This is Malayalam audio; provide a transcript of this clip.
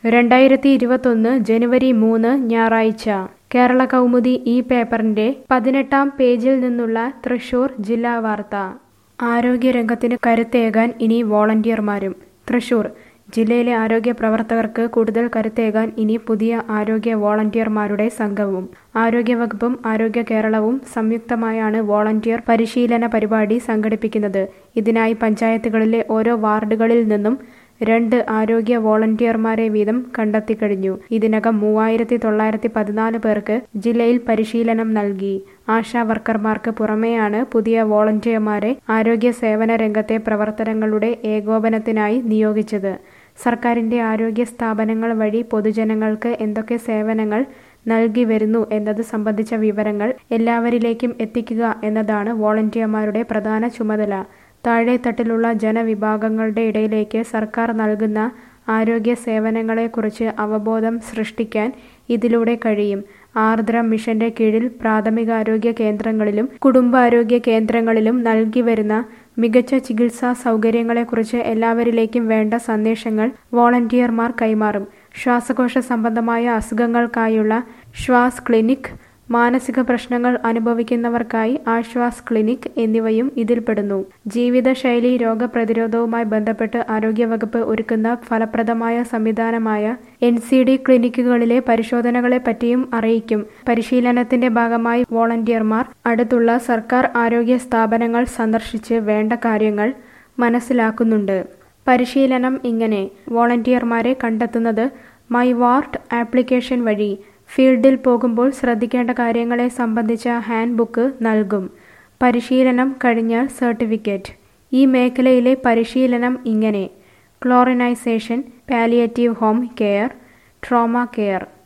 രണ്ടായിരത്തി ഇരുപത്തൊന്ന് ജനുവരി മൂന്ന് ഞായറാഴ്ച കേരള കൗമുദി ഈ പേപ്പറിന്റെ പതിനെട്ടാം പേജിൽ നിന്നുള്ള തൃശൂർ ജില്ലാ വാർത്ത ആരോഗ്യരംഗത്തിന് കരുത്തേകാൻ ഇനി വോളണ്ടിയർമാരും തൃശൂർ ജില്ലയിലെ ആരോഗ്യ പ്രവർത്തകർക്ക് കൂടുതൽ കരുത്തേകാൻ ഇനി പുതിയ ആരോഗ്യ വോളണ്ടിയർമാരുടെ സംഘവും ആരോഗ്യവകുപ്പും ആരോഗ്യ കേരളവും സംയുക്തമായാണ് വോളണ്ടിയർ പരിശീലന പരിപാടി സംഘടിപ്പിക്കുന്നത് ഇതിനായി പഞ്ചായത്തുകളിലെ ഓരോ വാർഡുകളിൽ നിന്നും രണ്ട് ആരോഗ്യ വോളണ്ടിയർമാരെ വീതം കണ്ടെത്തിക്കഴിഞ്ഞു ഇതിനകം മൂവായിരത്തി തൊള്ളായിരത്തി പതിനാല് പേർക്ക് ജില്ലയിൽ പരിശീലനം നൽകി ആശാ വർക്കർമാർക്ക് പുറമെയാണ് പുതിയ വോളണ്ടിയർമാരെ ആരോഗ്യ സേവന രംഗത്തെ പ്രവർത്തനങ്ങളുടെ ഏകോപനത്തിനായി നിയോഗിച്ചത് സർക്കാരിന്റെ ആരോഗ്യ സ്ഥാപനങ്ങൾ വഴി പൊതുജനങ്ങൾക്ക് എന്തൊക്കെ സേവനങ്ങൾ നൽകി വരുന്നു എന്നത് സംബന്ധിച്ച വിവരങ്ങൾ എല്ലാവരിലേക്കും എത്തിക്കുക എന്നതാണ് വോളണ്ടിയർമാരുടെ പ്രധാന ചുമതല താഴെത്തട്ടിലുള്ള ജനവിഭാഗങ്ങളുടെ ഇടയിലേക്ക് സർക്കാർ നൽകുന്ന ആരോഗ്യ സേവനങ്ങളെക്കുറിച്ച് അവബോധം സൃഷ്ടിക്കാൻ ഇതിലൂടെ കഴിയും ആർദ്ര മിഷന്റെ കീഴിൽ പ്രാഥമികാരോഗ്യ കേന്ദ്രങ്ങളിലും കുടുംബാരോഗ്യ കേന്ദ്രങ്ങളിലും നൽകി വരുന്ന മികച്ച ചികിത്സാ സൗകര്യങ്ങളെക്കുറിച്ച് എല്ലാവരിലേക്കും വേണ്ട സന്ദേശങ്ങൾ വോളണ്ടിയർമാർ കൈമാറും ശ്വാസകോശ സംബന്ധമായ അസുഖങ്ങൾക്കായുള്ള ശ്വാസ് ക്ലിനിക് മാനസിക പ്രശ്നങ്ങൾ അനുഭവിക്കുന്നവർക്കായി ആശ്വാസ് ക്ലിനിക് എന്നിവയും ഇതിൽപ്പെടുന്നു ജീവിതശൈലി രോഗപ്രതിരോധവുമായി ബന്ധപ്പെട്ട് ആരോഗ്യവകുപ്പ് ഒരുക്കുന്ന ഫലപ്രദമായ സംവിധാനമായ എൻ സി ഡി ക്ലിനിക്കുകളിലെ പരിശോധനകളെ പറ്റിയും അറിയിക്കും പരിശീലനത്തിന്റെ ഭാഗമായി വോളണ്ടിയർമാർ അടുത്തുള്ള സർക്കാർ ആരോഗ്യ സ്ഥാപനങ്ങൾ സന്ദർശിച്ച് വേണ്ട കാര്യങ്ങൾ മനസ്സിലാക്കുന്നുണ്ട് പരിശീലനം ഇങ്ങനെ വോളണ്ടിയർമാരെ കണ്ടെത്തുന്നത് മൈ വാർഡ് ആപ്ലിക്കേഷൻ വഴി ഫീൽഡിൽ പോകുമ്പോൾ ശ്രദ്ധിക്കേണ്ട കാര്യങ്ങളെ സംബന്ധിച്ച ഹാൻഡ് ബുക്ക് നൽകും പരിശീലനം കഴിഞ്ഞാൽ സർട്ടിഫിക്കറ്റ് ഈ മേഖലയിലെ പരിശീലനം ഇങ്ങനെ chlorination palliative home care trauma care